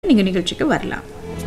நீங்கள் நிகழ்ச்சிக்கு வரலாம்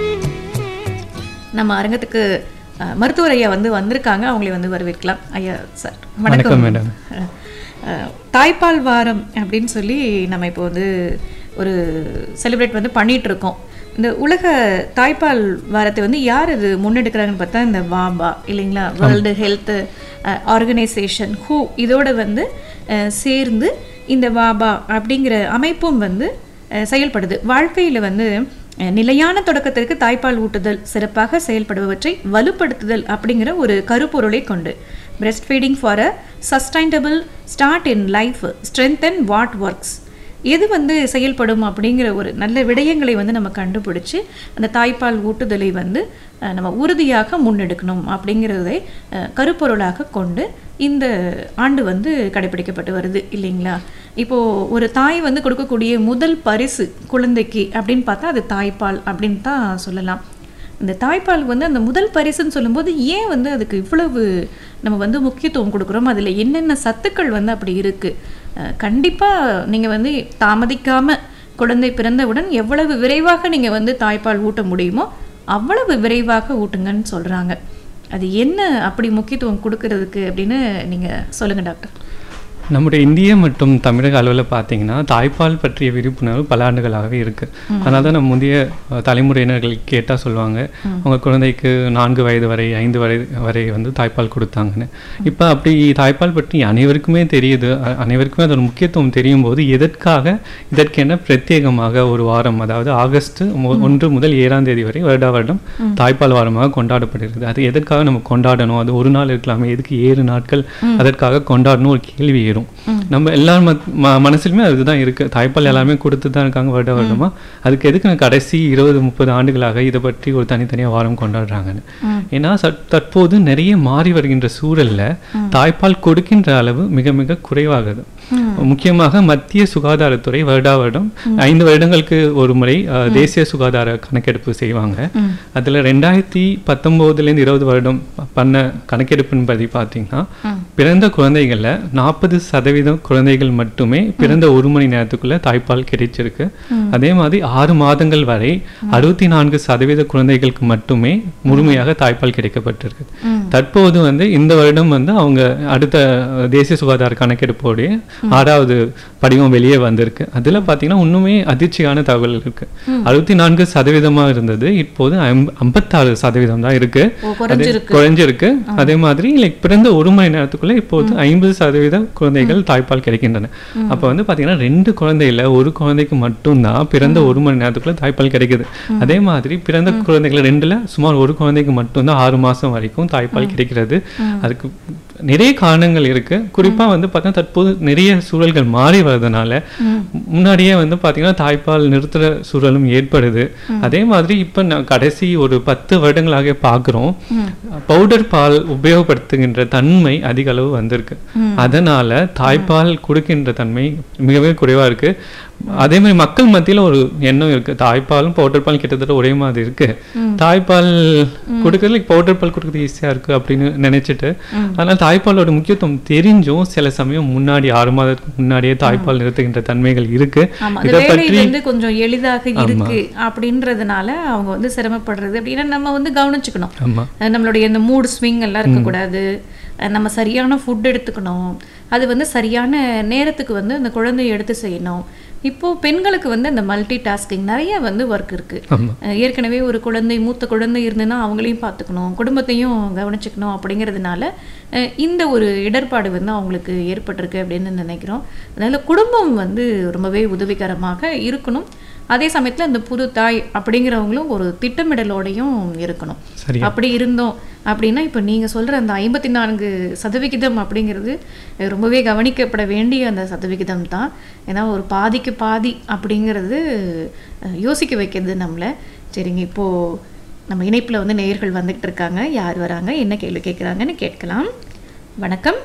நம்ம அரங்கத்துக்கு அஹ், மருத்துவர் ஐயா வந்து வந்திருக்காங்க அவங்களை வந்து வரவேற்கலாம் ஐயா சார் வணக்கம் மேடம் அஹ், அஹ், தாய்ப்பால் வாரம் அப்படின்னு சொல்லி நம்ம இப்போ வந்து ஒரு செலிப்ரேட் வந்து பண்ணிட்டு இருக்கோம் இந்த உலக தாய்ப்பால் வாரத்தை வந்து யார் இது முன்னெடுக்கிறாங்கன்னு பார்த்தா இந்த வாபா இல்லைங்களா வேர்ல்டு ஹெல்த் ஆர்கனைசேஷன் ஹூ இதோட வந்து அஹ், சேர்ந்து இந்த வாபா அப்படிங்கிற அமைப்பும் வந்து அஹ், செயல்படுது வாழ்க்கையில் வந்து அஹ், நிலையான தொடக்கத்திற்கு தாய்ப்பால் ஊட்டுதல் சிறப்பாக செயல்படுபவற்றை வலுப்படுத்துதல் அப்படிங்கிற ஒரு கருப்பொருளை கொண்டு breast feeding for a sustainable start in life strength and what works எது வந்து செயல்படும் அப்படிங்கிற ஒரு நல்ல விடயங்களை வந்து நம்ம கண்டுபிடிச்சு அந்த தாய்ப்பால் ஊட்டுதலை வந்து அஹ், நம்ம உறுதியாக முன்னெடுக்கணும் அப்படிங்கிறதை அஹ், கருப்பொருளாக கொண்டு இந்த ஆண்டு வந்து கடைபிடிக்கப்பட்டு வருது இல்லைங்களா இப்போ ஒரு தாய் வந்து கொடுக்கக்கூடிய முதல் பரிசு குழந்தைக்கு அப்படின்னு பார்த்தா அது தாய்ப்பால் அப்படின்னு தான் சொல்லலாம் இந்த தாய்ப்பால் வந்து அந்த முதல் பரிசுன்னு சொல்லும்போது ஏன் வந்து அதுக்கு இவ்வளவு நம்ம வந்து முக்கியத்துவம் கொடுக்குறோம் அதில் என்னென்ன சத்துக்கள் வந்து அப்படி இருக்குது கண்டிப்பாக நீங்கள் வந்து தாமதிக்காமல் குழந்தை பிறந்தவுடன் எவ்வளவு விரைவாக நீங்கள் வந்து தாய்ப்பால் ஊட்ட முடியுமோ அவ்வளவு விரைவாக ஊட்டுங்கன்னு சொல்கிறாங்க அது என்ன அப்படி முக்கியத்துவம் கொடுக்கறதுக்கு அப்படின்னு நீங்கள் சொல்லுங்கள் டாக்டர் நம்முடைய இந்திய மற்றும் தமிழக அளவில் பார்த்தீங்கன்னா தாய்ப்பால் பற்றிய விழிப்புணர்வு பல ஆண்டுகளாகவே இருக்கு அதனால தான் நம்ம முந்தைய அஹ், தலைமுறையினர்கள் கேட்டால் சொல்லுவாங்க உங்கள் குழந்தைக்கு நான்கு வயது வரை ஐந்து வயது வரை வந்து தாய்ப்பால் கொடுத்தாங்கன்னு இப்போ அப்படி தாய்ப்பால் பற்றி அனைவருக்குமே தெரியுது அ- அனைவருக்குமே அதோட முக்கியத்துவம் தெரியும் போது எதற்காக இதற்கென பிரத்யேகமாக ஒரு வாரம் அதாவது ஆகஸ்ட் மு- ஒன்று முதல் ஏழாம் தேதி வரை வருடா வருடம் தாய்ப்பால் வாரமாக கொண்டாடப்படுகிறது அது எதற்காக நம்ம கொண்டாடணும் அது ஒரு நாள் இருக்கலாமே எதுக்கு ஏழு நாட்கள் அதற்காக கொண்டாடணும் ஒரு கேள்வி ஏறும் நம்ம எல்லார் மத்- ம- மனசுலயுமே அதுதான் இருக்கு தாய்ப்பால் எல்லாமே கொடுத்து தான் இருக்காங்க வருட வருடமா அதுக்கு எதுக்கு நான் கடைசி இருபது முப்பது ஆண்டுகளாக இதை பற்றி ஒரு தனித்தனியா வாரம் கொண்டாடுறாங்கன்னு ஏன்னா சட்- தற்போது நிறைய மாறி வருகின்ற சூழல்ல தாய்ப்பால் கொடுக்கின்ற அளவு மிக மிக குறைவாகுது முக்கியமாக மத்திய சுகாதாரத்துறை வருடா வருடம் ஐந்து வருடங்களுக்கு ஒரு முறை அஹ், தேசிய சுகாதார கணக்கெடுப்பு செய்வாங்க அதுல ரெண்டாயிரத்தி பத்தொன்பதுலேருந்து இருபது வருடம் ப- பண்ண கணக்கெடுப்பின் படி பார்த்தீங்கன்னா பிறந்த குழந்தைகள்ல நாற்பது சதவீதம் குழந்தைகள் மட்டுமே பிறந்த ஒரு மணி நேரத்துக்குள்ள தாய்ப்பால் கிடைச்சிருக்கு அதே மாதிரி ஆறு மாதங்கள் வரை அறுபத்தி நான்கு சதவீத குழந்தைகளுக்கு மட்டுமே முழுமையாக தாய்ப்பால் கிடைக்கப்பட்டிருக்கு தற்போது வந்து இந்த வருடம் வந்து அவங்க அடுத்த அஹ், தேசிய சுகாதார கணக்கெடுப்போடைய ஆறாவது படிவம் வெளியே வந்திருக்கு அதுல பாத்தீங்கன்னா இன்னுமே அதிர்ச்சியான தகவல் இருக்கு அறுபத்தி நான்கு சதவீதமா இருந்தது இப்போது ஐம்ப- ஐம்பத்தாறு சதவீதம் தான் இருக்கு ஓ, அது குறைஞ்சிருக்கு. குறைஞ்சிருக்கு அதே மாதிரி லைக் பிறந்த ஒரு மணி நேரத்துக்குள்ள இப்போது ஐம்பது சதவீத குழந்தைகள் தாய்ப்பால் கிடைக்கின்றன அப்ப வந்து பாத்தீங்கன்னா ரெண்டு குழந்தையில ஒரு குழந்தைக்கு மட்டும்தான் பிறந்த ஒரு மணி நேரத்துக்குள்ள தாய்ப்பால் கிடைக்குது அதே மாதிரி பிறந்த குழந்தைகள் ரெண்டுல சுமார் ஒரு குழந்தைக்கு மட்டும்தான் ஆறு மாசம் வரைக்கும் தாய்ப்பால் கிடைக்கிறது அதுக்கு நிறைய காரணங்கள் இருக்கு குறிப்பா வந்து பார்த்தீங்கன்னா தற்போது நிறைய சூழல்கள் மாறி வர்றதுனால முன்னாடியே வந்து பாத்தீங்கன்னா தாய்ப்பால் நிறுத்துற சூழலும் ஏற்படுது அதே மாதிரி இப்ப நான் கடைசி ஒரு பத்து வருடங்களாக பார்க்குறோம் பவுடர் பால் உபயோகப்படுத்துகின்ற தன்மை அதிக அளவு வந்திருக்கு அதனால தாய்ப்பால் கொடுக்கின்ற தன்மை மிகவே குறைவா இருக்கு அதே மாதிரி மக்கள் மத்தியில ஒரு எண்ணம் இருக்கு தாய்ப்பாலும் பவுடர் பால் கிட்டத்தட்ட ஒரே மாதிரி இருக்கு தாய்ப்பால் கொடுக்கறதுல பவுடர் பால் கொடுக்கறது ஈஸியா இருக்கு அப்படின்னு நினைச்சிட்டு அதனால தாய்ப்பாலோட முக்கியத்துவம் தெரிஞ்சும் சில சமயம் முன்னாடி ஆறு மாதத்துக்கு முன்னாடியே தாய்ப்பால் நிறுத்துகின்ற தன்மைகள் இருக்கு ஆமா அந்த இதை வேலை பற்றி வந்து கொஞ்சம் எளிதாக இருக்கு அப்படின்றதுனால அவங்க வந்து சிரமப்படுறது அப்படின்னா நம்ம வந்து கவனிச்சுக்கணும் ஆமா அஹ் நம்மளுடைய இந்த மூட் ஸ்விங் எல்லாம் இருக்கக்கூடாது அஹ் நம்ம சரியான ஃபுட் எடுத்துக்கணும் அது வந்து சரியான நேரத்துக்கு வந்து அந்த குழந்தையை எடுத்து செய்யணும் இப்போ பெண்களுக்கு வந்து இந்த மல்டி டாஸ்கிங் நிறைய வந்து ஒர்க் இருக்கு ஆமா அஹ் ஏற்கனவே ஒரு குழந்தை மூத்த குழந்தை இருந்ததுன்னா அவங்களையும் பார்த்துக்கணும் குடும்பத்தையும் கவனிச்சுக்கணும் அப்படிங்கிறதுனால அஹ் இந்த ஒரு இடர்பாடு வந்து அவங்களுக்கு ஏற்பட்டிருக்கு அப்படின்னு நினைக்கிறோம் அதனால குடும்பம் வந்து ரொம்பவே உதவிகரமாக இருக்கணும் அதே சமயத்துல இந்த புது தாய் அப்படிங்கிறவங்களும் ஒரு திட்டமிடலோடையும் இருக்கணும் சரி அப்படி இருந்தோம் அப்படின்னா இப்போ நீங்கள் சொல்கிற அந்த ஐம்பத்தி நான்கு சதவிகிதம் அப்படிங்கிறது அஹ், ரொம்பவே கவனிக்கப்பட வேண்டிய அந்த சதவிகிதம் தான் ஏன்னா ஒரு பாதிக்கு பாதி அப்படிங்கிறது அஹ், யோசிக்க வைக்கிறது நம்மளை சரிங்க இப்போது நம்ம இணைப்பில் வந்து நேயர்கள் வந்துகிட்டு இருக்காங்க யார் வராங்க என்ன கேள்வி கேட்குறாங்கன்னு கேட்கலாம் வணக்கம்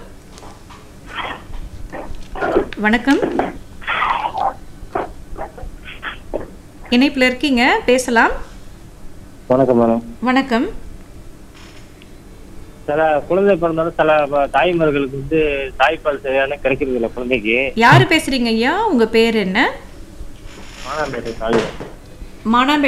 வணக்கம் இணைப்பில் இருக்கீங்க பேசலாம் வணக்கம் மேடம் வணக்கம் சில குழந்தை பிறந்தாலும் சில ப- தாய்மார்களுக்கு வந்து தாய்ப்பால் சரியான கிடைக்கிறது இல்லை குழந்தைக்கு யாரு பேசுறீங்க ஐயா உங்க பேர் என்ன மானாம்பேட்டை காலேஜ் மானாம்பேட்டை